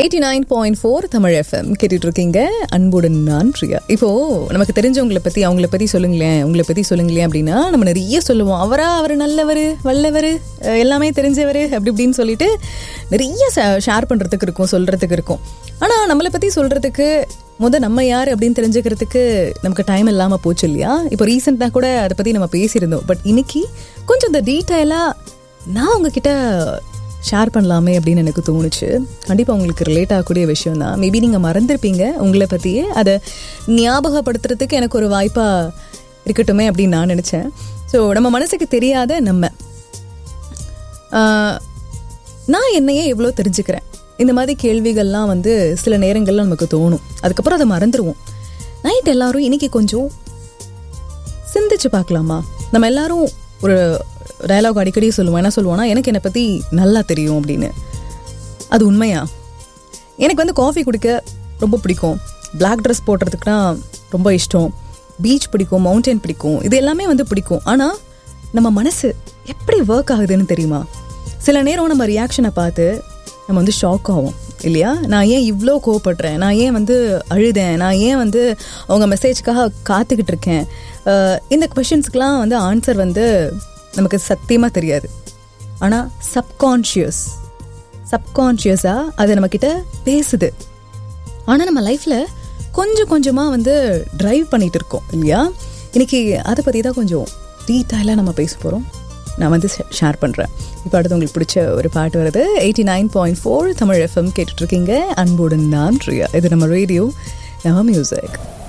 eighty nine point four Tamil FM கேட்டுட்டு இருக்கீங்க அன்புடன் நான் பிரியா இப்போ நமக்கு தெரிஞ்சவங்களை பத்தி அவங்கள பத்தி சொல்லுங்களேன் உங்களை பத்தி சொல்லுங்களேன் அப்படின்னா நம்ம நிறைய சொல்லுவோம் அவரா அவர் நல்லவர் வல்லவர் அஹ் எல்லாமே தெரிஞ்சவர் அப்படி இப்படின்னு சொல்லிட்டு நிறைய ஷேர் பண்றதுக்கு இருக்கும் சொல்றதுக்கு இருக்கும் ஆனா நம்மளை பத்தி சொல்றதுக்கு முத நம்ம யார் அப்படின்னு தெரிஞ்சுக்கிறதுக்கு நமக்கு டைம் இல்லாம போச்சு இல்லையா இப்போ ரீசெண்டாக கூட அதை பத்தி நம்ம பேசியிருந்தோம் பட் இன்னைக்கு கொஞ்சம் இந்த டீட்டெயிலாக நான் உங்ககிட்ட ஷேர் பண்ணலாமே அப்படின்னு எனக்கு தோணுச்சு கண்டிப்பாக உங்களுக்கு ரிலேட் ஆகக்கூடிய விஷயம் தான் மேபி நீங்கள் மறந்துருப்பீங்க உங்களை பற்றியே அதை ஞாபகப்படுத்துறதுக்கு எனக்கு ஒரு வாய்ப்பாக இருக்கட்டுமே அப்படின்னு நான் நினச்சேன் ஸோ நம்ம மனசுக்கு தெரியாத நம்ம ஆஹ், நான் என்னையே எவ்வளோ தெரிஞ்சுக்கிறேன் இந்த மாதிரி கேள்விகள்லாம் வந்து சில நேரங்கள்ல நமக்கு தோணும் அதுக்கப்புறம் அதை மறந்துடுவோம் நைட் எல்லாரும் இன்னைக்கு கொஞ்சம் சிந்திச்சு பார்க்கலாமா நம்ம எல்லாரும் ஒரு டயலாக் அடிக்கடி சொல்லுவோம் என்ன சொல்லுவோம்னா எனக்கு என்னை பற்றி நல்லா தெரியும் அப்படின்னு அது உண்மையா எனக்கு வந்து காஃபி குடிக்க ரொம்ப பிடிக்கும் பிளாக் ட்ரெஸ் போடுறதுக்குனா ரொம்ப இஷ்டம் பீச் பிடிக்கும் மவுண்டன் பிடிக்கும் இது எல்லாமே வந்து பிடிக்கும் ஆனால் நம்ம மனசு எப்படி ஒர்க் ஆகுதுன்னு தெரியுமா சில நேரம் நம்ம ரியாக்ஷனை பார்த்து நம்ம வந்து ஷாக் ஆகும் இல்லையா நான் ஏன் இவ்வளோ கோவப்படுறேன் நான் ஏன் வந்து அழுதேன் நான் ஏன் வந்து அவங்க மெசேஜ்க்காக காத்துக்கிட்டு இருக்கேன் அஹ் இந்த கொஷின்ஸ்க்கெலாம் வந்து ஆன்சர் வந்து நமக்கு சத்தியமாக தெரியாது ஆனால் சப்கான்ஷியஸ் சப்கான்ஷியஸாக அது நம்மக்கிட்ட பேசுது ஆனால் நம்ம லைஃப்பில் கொஞ்சம் கொஞ்சமாக வந்து டிரைவ் பண்ணிட்டு இருக்கோம் இல்லையா இன்னைக்கு அதை பற்றி தான் கொஞ்சம் டீட்டெயிலாக நம்ம பேச போகிறோம் நான் வந்து ஷேர் பண்ணுறேன் இப்போ அடுத்து உங்களுக்கு பிடிச்ச ஒரு பாட்டு வருது eighty nine point four Tamil FM கேட்டுட்ருக்கீங்க அன்புடன் நான் ரியா இது நம்ம ரேடியோ நம்ம மியூசிக்